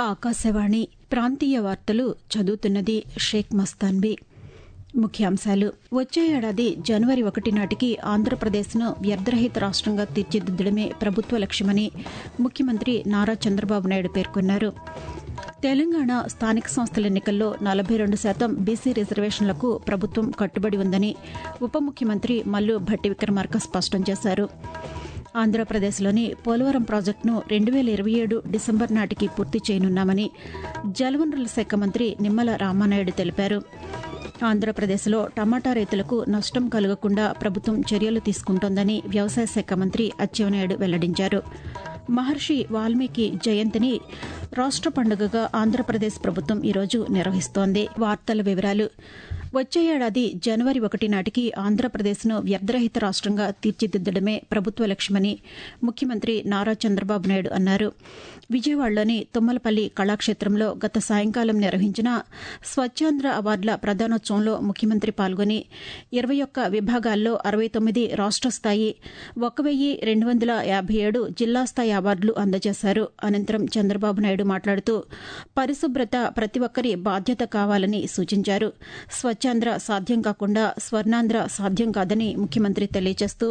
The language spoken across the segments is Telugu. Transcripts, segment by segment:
ఆకాశవాణి ప్రాంతీయ వార్తలు చదువుతున్నది షేక్ మస్తాన్బీ ముఖ్యాంశాలు వచ్చే ఏడాది జనవరి ఒకటి నాటికి ఆంధ్రప్రదేశ్ను వ్యర్థరహిత రాష్ట్రంగా తీర్చిదిద్దడమే ప్రభుత్వ లక్ష్యమని ముఖ్యమంత్రి నారా చంద్రబాబు నాయుడు పేర్కొన్నారు తెలంగాణ స్థానిక సంస్థల ఎన్నికల్లో నలభై రెండు శాతం బీసీ రిజర్వేషన్లకు ప్రభుత్వం కట్టుబడి ఉందని ఉప ముఖ్యమంత్రి మల్లు భట్టి విక్రమార్క స్పష్టం చేశారు ఆంధ్రప్రదేశ్లోని పోలవరం ప్రాజెక్టును రెండు వేల ఇరవై ఏడు డిసెంబర్ నాటికి పూర్తి చేయనున్నామని జలవనరుల శాఖ మంత్రి నిమ్మల రామానాయుడు తెలిపారు ఆంధ్రప్రదేశ్లో టమాటా రైతులకు నష్టం కలగకుండా ప్రభుత్వం చర్యలు తీసుకుంటోందని వ్యవసాయ శాఖ మంత్రి అచ్చెన్నాయుడు వెల్లడించారు మహర్షి వాల్మీకి జయంతిని రాష్ట్ర పండుగగా ఆంధ్రప్రదేశ్ ప్రభుత్వం ఈరోజు నిర్వహిస్తోంది వార్తల వివరాలు వచ్చే ఏడాది జనవరి ఒకటి నాటికి ఆంధ్రప్రదేశ్ను వ్యర్థరహిత రాష్ట్రంగా తీర్చిదిద్దడమే ప్రభుత్వ లక్ష్యమని ముఖ్యమంత్రి నారా చంద్రబాబు నాయుడు అన్నారు విజయవాడలోని తుమ్మలపల్లి కళాక్షేత్రంలో గత సాయంకాలం నిర్వహించిన స్వచ్ఛాంధ్ర అవార్డుల ప్రదానోత్సవంలో ముఖ్యమంత్రి పాల్గొని ఇరవై ఒక్క విభాగాల్లో అరవై తొమ్మిది రాష్ట్ర స్థాయి ఒక వెయ్యి రెండు వందల యాభై ఏడు జిల్లా స్థాయి అవార్డులు అందజేశారు అనంతరం చంద్రబాబు నాయుడు మాట్లాడుతూ పరిశుభ్రత ప్రతి ఒక్కరి బాధ్యత కావాలని సూచించారు స్వచ్ఛాంధ్ర సాధ్యం కాకుండా స్వర్ణాంధ్ర సాధ్యం కాదని ముఖ్యమంత్రి తెలియజేస్తూ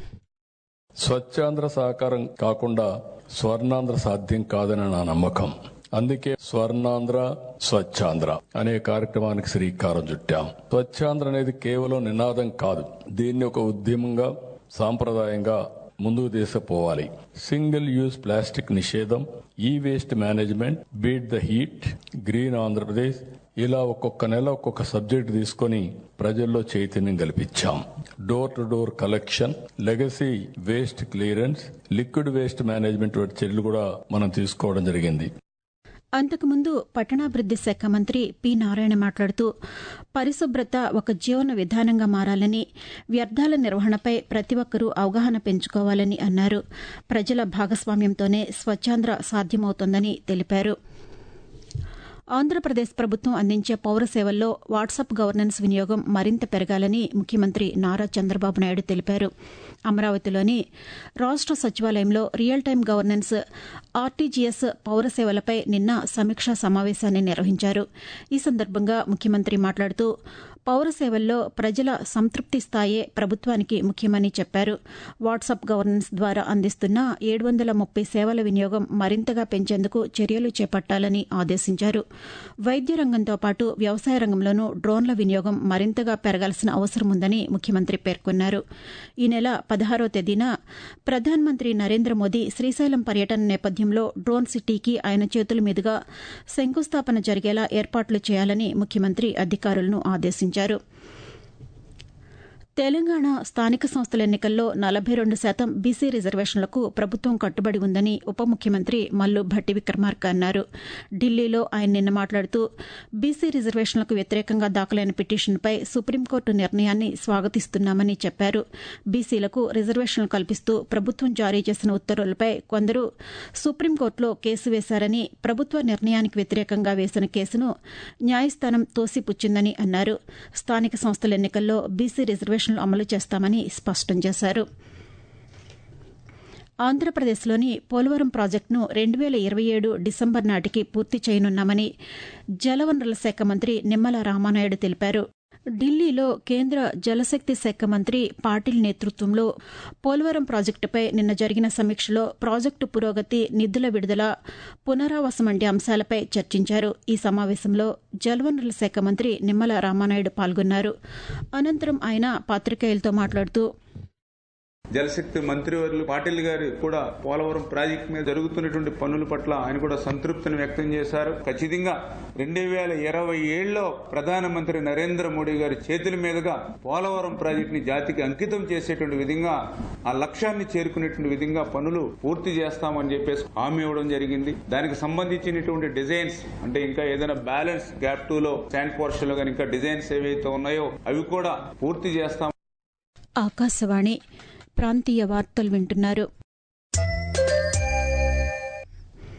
స్వచ్ఛాంధ్ర సహకారం కాకుండా స్వర్ణాంధ్ర సాధ్యం కాదని నా నమ్మకం అందుకే స్వర్ణాంధ్ర స్వచ్ఛాంధ్ర అనే కార్యక్రమానికి శ్రీకారం చుట్టాం స్వచ్ఛాంధ్ర అనేది కేవలం నినాదం కాదు దీన్ని ఒక ఉద్యమంగా సాంప్రదాయంగా ముందుకు తీసుకుపోవాలి సింగిల్ యూజ్ ప్లాస్టిక్ నిషేధం E waste management beat the heat green Andhra Pradesh ఇలా ఒక్కొక్క నెల ఒక్కొక్క సబ్జెక్ట్ తీసుకొని ప్రజల్లో చైతన్యం కల్పించాం door to door collection legacy waste clearance liquid waste management వంటి చర్యలు కూడా మనం తీసుకోవడం జరిగింది అంతకుముందు పట్టణాభివృద్ది శాఖ మంత్రి పి నారాయణ మాట్లాడుతూ పరిశుభ్రత ఒక జీవన విధానంగా మారాలని వ్యర్థాల నిర్వహణపై ప్రతి ఒక్కరూ అవగాహన పెంచుకోవాలని అన్నారు ప్రజల భాగస్వామ్యంతోనే స్వచ్ఛాంధ్ర సాధ్యమవుతోందని తెలిపారు ఆంధ్రప్రదేశ్ ప్రభుత్వం అందించే పౌర సేవల్లో వాట్సాప్ గవర్నెన్స్ వినియోగం మరింత పెరగాలని ముఖ్యమంత్రి నారా చంద్రబాబు నాయుడు తెలిపారు అమరావతిలోని రాష్ట సచివాలయంలో రియల్ టైం గవర్నెన్స్ ఆర్టీజీఎస్ పౌర సేవలపై నిన్న సమీక్షా సమావేశాన్ని నిర్వహించారు ఈ సందర్భంగా ముఖ్యమంత్రి మాట్లాడుతూ పౌర సేవల్లో ప్రజల సంతృప్తి స్థాయే ప్రభుత్వానికి ముఖ్యమని చెప్పారు వాట్సాప్ గవర్నెన్స్ ద్వారా అందిస్తున్న ఏడు వందల ముప్పై సేవల వినియోగం మరింతగా పెంచేందుకు చర్యలు చేపట్టాలని ఆదేశించారు వైద్య రంగంతో పాటు వ్యవసాయ రంగంలోనూ డ్రోన్ల వినియోగం మరింతగా పెరగాల్సిన అవసరం ఉందని ముఖ్యమంత్రి పేర్కొన్నారు ఈ నెల పదహారో తేదీన ప్రధానమంత్రి నరేంద్ర మోదీ శ్రీశైలం పర్యటన నేపథ్యంలో డ్రోన్ సిటీకి ఆయన చేతుల మీదుగా శంకుస్థాపన జరిగేలా ఏర్పాట్లు చేయాలని ముఖ్యమంత్రి అధికారులను ఆదేశించారు తెలంగాణ స్థానిక సంస్థల ఎన్నికల్లో నలభై రెండు శాతం బీసీ రిజర్వేషన్లకు ప్రభుత్వం కట్టుబడి ఉందని ఉప ముఖ్యమంత్రి మల్లు భట్టి విక్రమార్క అన్నారు ఢిల్లీలో ఆయన నిన్న మాట్లాడుతూ బీసీ రిజర్వేషన్లకు వ్యతిరేకంగా దాఖలైన పిటిషన్పై సుప్రీంకోర్టు నిర్ణయాన్ని స్వాగతిస్తున్నామని చెప్పారు బీసీలకు రిజర్వేషన్లు కల్పిస్తూ ప్రభుత్వం జారీ చేసిన ఉత్తర్వులపై కొందరు సుప్రీంకోర్టులో కేసు వేశారని ప్రభుత్వ నిర్ణయానికి వ్యతిరేకంగా వేసిన కేసును న్యాయస్థానం తోసిపుచ్చిందని అన్నారు స్థానిక సంస్థల ఎన్నికల్లో బీసీ రిజర్వేషన్ అమలు చేస్తామని స్పష్టం చేశారు ఆంధ్రప్రదేశ్లోని పోలవరం ప్రాజెక్టును రెండు వేల ఇరవై ఏడు డిసెంబర్ నాటికి పూర్తి చేయనున్నామని జలవనరుల శాఖ మంత్రి నిమ్మల రామానాయుడు తెలిపారు ఢిల్లీలో కేంద్ర జలశక్తి శాఖ మంత్రి పాటిల్ నేతృత్వంలో పోలవరం ప్రాజెక్టుపై నిన్న జరిగిన సమీక్షలో ప్రాజెక్టు పురోగతి నిధుల విడుదల పునరావాసం వంటి అంశాలపై చర్చించారు ఈ సమావేశంలో జలవనరుల శాఖ మంత్రి నిమ్మల రామానాయుడు పాల్గొన్నారు అనంతరం ఆయన పాతికేయులతో మాట్లాడుతూ జలశక్తి మంత్రివర్యులు పాటిల్ గారు కూడా పోలవరం ప్రాజెక్టు మీద జరుగుతున్నటువంటి పనుల పట్ల ఆయన కూడా సంతృప్తిని వ్యక్తం చేశారు ఖచ్చితంగా రెండు వేల ఇరవై ఏడులో ప్రధానమంత్రి నరేంద్ర మోడీ గారి చేతుల మీదుగా పోలవరం ప్రాజెక్టుని జాతికి అంకితం చేసేటువంటి విధంగా ఆ లక్ష్యాన్ని చేరుకునేటువంటి విధంగా పనులు పూర్తి చేస్తామని చెప్పేసి హామీ ఇవ్వడం జరిగింది దానికి సంబంధించినటువంటి డిజైన్స్ అంటే ఇంకా ఏదైనా బ్యాలెన్స్ గ్యాప్ టూ లో శాండ్ పోర్షన్ లో కానీ ఇంకా డిజైన్స్ ఏవైతే ఉన్నాయో అవి కూడా పూర్తి చేస్తాం ఆకాశవాణి ప్రాంతీయ వార్తలు వింటున్నారు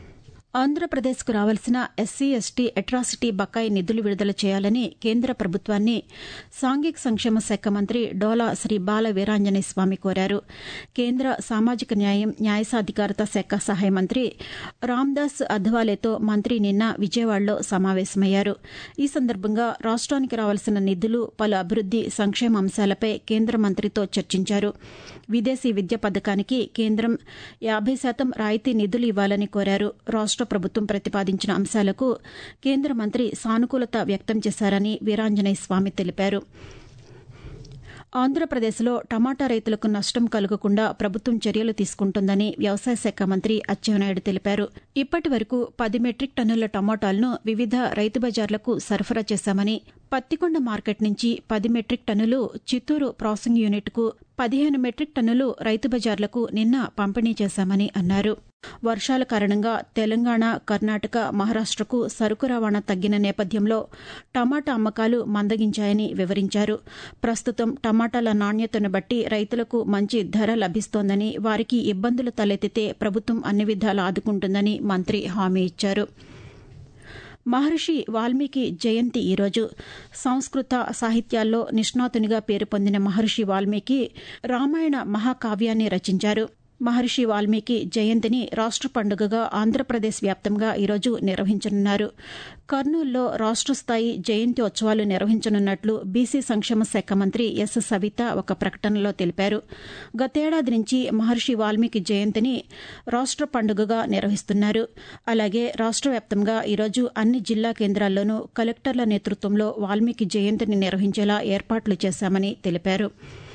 ఆంధ్రప్రదేశ్కు రావాల్సిన ఎస్సీ ఎస్టీ అట్రాసిటీ బకాయి నిధులు విడుదల చేయాలని కేంద్ర ప్రభుత్వాన్ని సాంఘిక సంక్షేమ శాఖ మంత్రి డోలా శ్రీ బాల వీరాంజనేయ స్వామి కోరారు కేంద్ర సామాజిక న్యాయం న్యాయ సాధికారత శాఖ సహాయ మంత్రి రామ్దాస్ అథవాలేతో మంత్రి నిన్న విజయవాడలో సమావేశమయ్యారు ఈ సందర్భంగా రాష్ట్రానికి రావాల్సిన నిధులు పలు అభివృద్ది సంక్షేమ అంశాలపై కేంద్ర మంత్రితో చర్చించారు విదేశీ విద్య పథకానికి కేంద్రం యాభై శాతం రాయితీ నిధులు ఇవ్వాలని కోరారు రాష్ట ప్రభుత్వం ప్రతిపాదించిన అంశాలకు కేంద్ర మంత్రి సానుకూలత వ్యక్తం చేశారని వీరాంజనేయ స్వామి తెలిపారు ఆంధ్రప్రదేశ్లో టమాటా రైతులకు నష్టం కలగకుండా ప్రభుత్వం చర్యలు తీసుకుంటుందని వ్యవసాయ శాఖ మంత్రి అచ్చెన్నాయుడు తెలిపారు ఇప్పటి వరకు పది మెట్రిక్ టన్నుల టమాటాలను వివిధ రైతు బజార్లకు సరఫరా చేశామని పత్తికొండ మార్కెట్ నుంచి పది మెట్రిక్ టన్నులు చిత్తూరు ప్రాసెసింగ్ యూనిట్కు పదిహేను మెట్రిక్ టన్నులు రైతు బజార్లకు నిన్న పంపిణీ చేశామని అన్నారు వర్షాల కారణంగా తెలంగాణ కర్ణాటక మహారాష్టకు సరుకు రవాణా తగ్గిన నేపథ్యంలో టమాటా అమ్మకాలు మందగించాయని వివరించారు ప్రస్తుతం టమాటాల నాణ్యతను బట్టి రైతులకు మంచి ధర లభిస్తోందని వారికి ఇబ్బందులు తలెత్తితే ప్రభుత్వం అన్ని విధాలా ఆదుకుంటుందని మంత్రి హామీ ఇచ్చారు మహర్షి వాల్మీకి జయంతి ఈరోజు సంస్కృత సాహిత్యాల్లో నిష్ణాతునిగా పేరు పొందిన మహర్షి వాల్మీకి రామాయణ మహాకావ్యాన్ని రచించారు మహర్షి వాల్మీకి జయంతిని రాష్ట పండుగగా ఆంధ్రప్రదేశ్ వ్యాప్తంగా ఈరోజు నిర్వహించనున్నారు కర్నూలులో రాష్ట స్థాయి జయంతి ఉత్సవాలు నిర్వహించనున్నట్లు బీసీ సంక్షేమ శాఖ మంత్రి ఎస్ సవిత ఒక ప్రకటనలో తెలిపారు గతేడాది నుంచి మహర్షి వాల్మీకి జయంతిని రాష్ట పండుగగా నిర్వహిస్తున్నారు అలాగే రాష్ట వ్యాప్తంగా ఈరోజు అన్ని జిల్లా కేంద్రాల్లోనూ కలెక్టర్ల నేతృత్వంలో వాల్మీకి జయంతిని నిర్వహించేలా ఏర్పాట్లు చేశామని తెలిపారు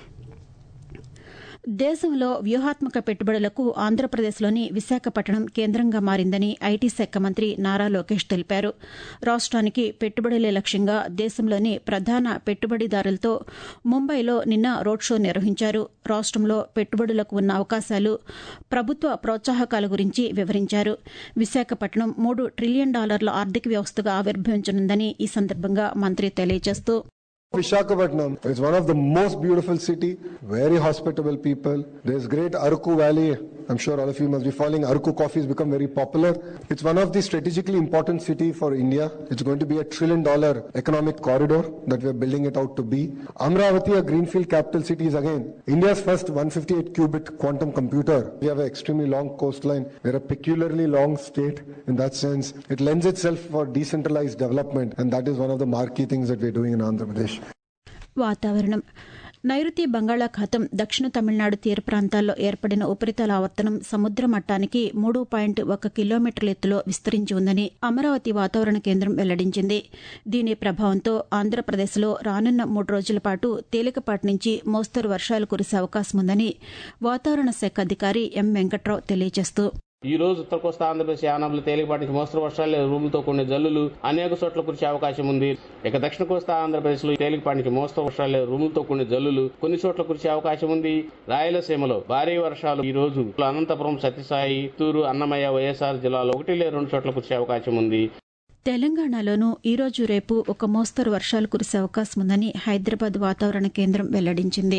దేశంలో వ్యూహాత్మక పెట్టుబడులకు ఆంధ్రప్రదేశ్లోని విశాఖపట్నం కేంద్రంగా మారిందని ఐటీ శాఖ మంత్రి నారా లోకేష్ తెలిపారు రాష్ట్రానికి పెట్టుబడులే లక్ష్యంగా దేశంలోని ప్రధాన పెట్టుబడిదారులతో ముంబైలో నిన్న రోడ్ షో నిర్వహించారు రాష్ట్రంలో పెట్టుబడులకు ఉన్న అవకాశాలు ప్రభుత్వ ప్రోత్సాహకాల గురించి వివరించారు విశాఖపట్నం మూడు ట్రిలియన్ డాలర్ల ఆర్థిక వ్యవస్థగా ఆవిర్భవించనుందని ఈ సందర్భంగా మంత్రి తెలియజేస్తూ Vishakhapatnam is one of the most beautiful city, very hospitable people. There's great Aruku Valley. I'm sure all of you must be following. Aruku coffee has become very popular. It's one of the strategically important city for India. It's going to be a trillion dollar economic corridor that we're building it out to be. Amravati, a greenfield capital city is again India's first 158 qubit quantum computer. We have an extremely long coastline. We're a peculiarly long state in that sense. It lends itself for decentralized development and that is one of the marquee things that we're doing in Andhra Pradesh. వాతావరణం నైరుతి బంగాళాఖాతం దక్షిణ తమిళనాడు తీర ప్రాంతాల్లో ఏర్పడిన ఉపరితల ఆవర్తనం సముద్ర మట్టానికి మూడు పాయింట్ ఒక కిలోమీటర్ల ఎత్తులో విస్తరించి ఉందని అమరావతి వాతావరణ కేంద్రం వెల్లడించింది దీని ప్రభావంతో ఆంధ్రప్రదేశ్లో రానున్న మూడు రోజుల పాటు తేలికపాటి నుంచి మోస్తరు వర్షాలు కురిసే అవకాశం ఉందని వాతావరణ శాఖ అధికారి ఎం వెంకట్రావు తెలియజేస్తూ ఈ రోజు ఉత్తర కోస్తా ఆంధ్రప్రదేశ్ యానాంలో తేలికపాటి నుంచి మోస్తరు వర్షాలు లేదా రూములతో కూడిన జల్లులు అనేక చోట్ల కురిసే అవకాశం ఉంది ఇక దక్షిణ కోస్తా ఆంధ్రప్రదేశ్ లో తేలికపాటి నుంచి మోస్తరు వర్షాలు లేదా రూములతో కూడిన జల్లులు కొన్ని చోట్ల కురిసే అవకాశం ఉంది రాయలసీమలో భారీ వర్షాలు ఈ రోజు అనంతపురం సత్యసాయి చిత్తూరు అన్నమయ్య వైఎస్ఆర్ జిల్లాలో ఒకటి లేదా రెండు చోట్ల కురిసే అవకాశం ఉంది తెలంగాణలోనూ ఈరోజు రేపు ఒక మోస్తరు వర్షాలు కురిసే అవకాశం ఉందని హైదరాబాద్ వాతావరణ కేంద్రం వెల్లడించింది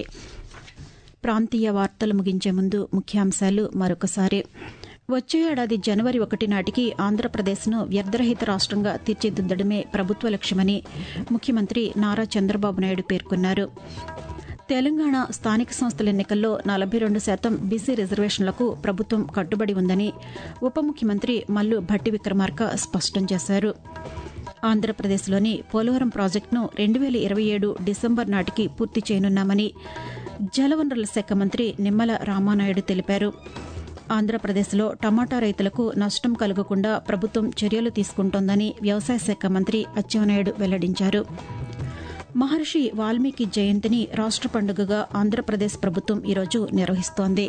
ప్రాంతీయ వార్తలు ముగించే ముందు ముఖ్యాంశాలు మరొకసారి వచ్చే ఏడాది జనవరి ఒకటి నాటికి ఆంధ్రప్రదేశ్ను వ్యర్థరహిత రాష్ట్రంగా తీర్చిదిద్దడమే ప్రభుత్వ లక్ష్యమని ముఖ్యమంత్రి నారా చంద్రబాబు నాయుడు పేర్కొన్నారు తెలంగాణ స్థానిక సంస్థల ఎన్నికల్లో నలభై రెండు శాతం బీసీ రిజర్వేషన్లకు ప్రభుత్వం కట్టుబడి ఉందని ఉప ముఖ్యమంత్రి మల్లు భట్టి విక్రమార్క స్పష్టం చేశారు ఆంధ్రప్రదేశ్లోని పోలవరం ప్రాజెక్టును రెండు వేల ఇరవై ఏడు డిసెంబర్ నాటికి పూర్తి చేయనున్నామని జలవనరుల శాఖ మంత్రి నిమ్మల రామానాయుడు తెలిపారు ఆంధ్రప్రదేశ్లో టమాటా రైతులకు నష్టం కలగకుండా ప్రభుత్వం చర్యలు తీసుకుంటోందని వ్యవసాయ శాఖ మంత్రి అచ్చెన్నాయుడు వెల్లడించారు మహర్షి వాల్మీకి జయంతిని రాష్ట్ర పండుగగా ఆంధ్రప్రదేశ్ ప్రభుత్వం ఈరోజు నిర్వహిస్తోంది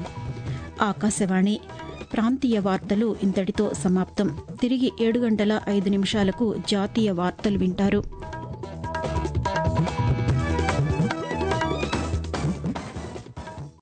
ఆకాశవాణి ప్రాంతీయ వార్తలు ఇంతటితో సమాప్తం తిరిగి ఏడు గంటల ఐదు నిమిషాలకు జాతీయ వార్తలు వింటారు